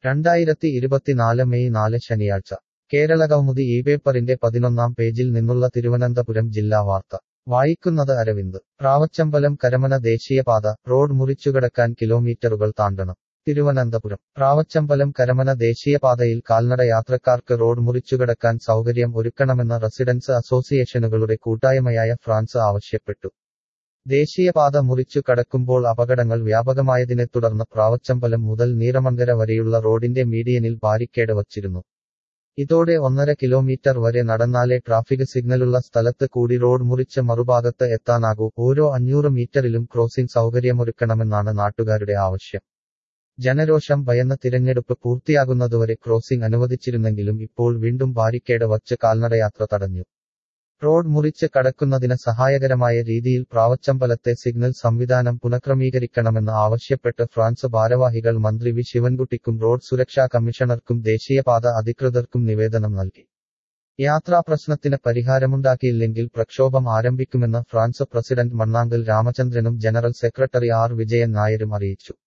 രണ്ടായിരത്തി ഇരുപത്തിനാല് മെയ് നാല് ശനിയാഴ്ച കേരളകൗമുദി ഈ പേപ്പറിന്റെ പതിനൊന്നാം പേജിൽ നിന്നുള്ള തിരുവനന്തപുരം ജില്ലാ വാർത്ത വായിക്കുന്നത് അരവിന്ദ് പ്രാവച്ചമ്പലം കരമന ദേശീയപാത റോഡ് മുറിച്ചുകടക്കാൻ കിലോമീറ്ററുകൾ താണ്ടണം തിരുവനന്തപുരം പ്രാവച്ചമ്പലം കരമന ദേശീയപാതയിൽ കാൽനട യാത്രക്കാർക്ക് റോഡ് മുറിച്ചുകടക്കാൻ സൗകര്യം ഒരുക്കണമെന്ന റെസിഡൻസ് അസോസിയേഷനുകളുടെ കൂട്ടായ്മയായ ഫ്രാൻസ് ആവശ്യപ്പെട്ടു ദേശീയപാത മുറിച്ചു കടക്കുമ്പോൾ അപകടങ്ങൾ വ്യാപകമായതിനെ തുടർന്ന് പ്രാവച്ചമ്പലം മുതൽ നീറമങ്കര വരെയുള്ള റോഡിന്റെ മീഡിയനിൽ ബാരിക്കേഡ് വച്ചിരുന്നു ഇതോടെ ഒന്നര കിലോമീറ്റർ വരെ നടന്നാലേ ട്രാഫിക് സിഗ്നലുള്ള സ്ഥലത്ത് കൂടി റോഡ് മുറിച്ച് മറുഭാഗത്ത് എത്താനാകൂ ഓരോ അഞ്ഞൂറ് മീറ്ററിലും ക്രോസിംഗ് സൗകര്യമൊരുക്കണമെന്നാണ് നാട്ടുകാരുടെ ആവശ്യം ജനരോഷം ഭയന്ന തിരഞ്ഞെടുപ്പ് പൂർത്തിയാകുന്നതുവരെ ക്രോസിംഗ് അനുവദിച്ചിരുന്നെങ്കിലും ഇപ്പോൾ വീണ്ടും ബാരിക്കേഡ് വച്ച് കാൽനടയാത്ര തടഞ്ഞു റോഡ് മുറിച്ച് കടക്കുന്നതിന് സഹായകരമായ രീതിയിൽ പ്രാവച്ചമ്പലത്തെ സിഗ്നൽ സംവിധാനം പുനഃക്രമീകരിക്കണമെന്ന് ആവശ്യപ്പെട്ട് ഫ്രാൻസ് ഭാരവാഹികൾ മന്ത്രി വി ശിവൻകുട്ടിക്കും റോഡ് സുരക്ഷാ കമ്മീഷണർക്കും ദേശീയപാത അധികൃതർക്കും നിവേദനം നൽകി യാത്രാ പ്രശ്നത്തിന് പരിഹാരമുണ്ടാക്കിയില്ലെങ്കിൽ പ്രക്ഷോഭം ആരംഭിക്കുമെന്ന് ഫ്രാൻസ് പ്രസിഡന്റ് മണ്ണാങ്കൽ രാമചന്ദ്രനും ജനറൽ സെക്രട്ടറി ആർ വിജയൻ നായരും അറിയിച്ചു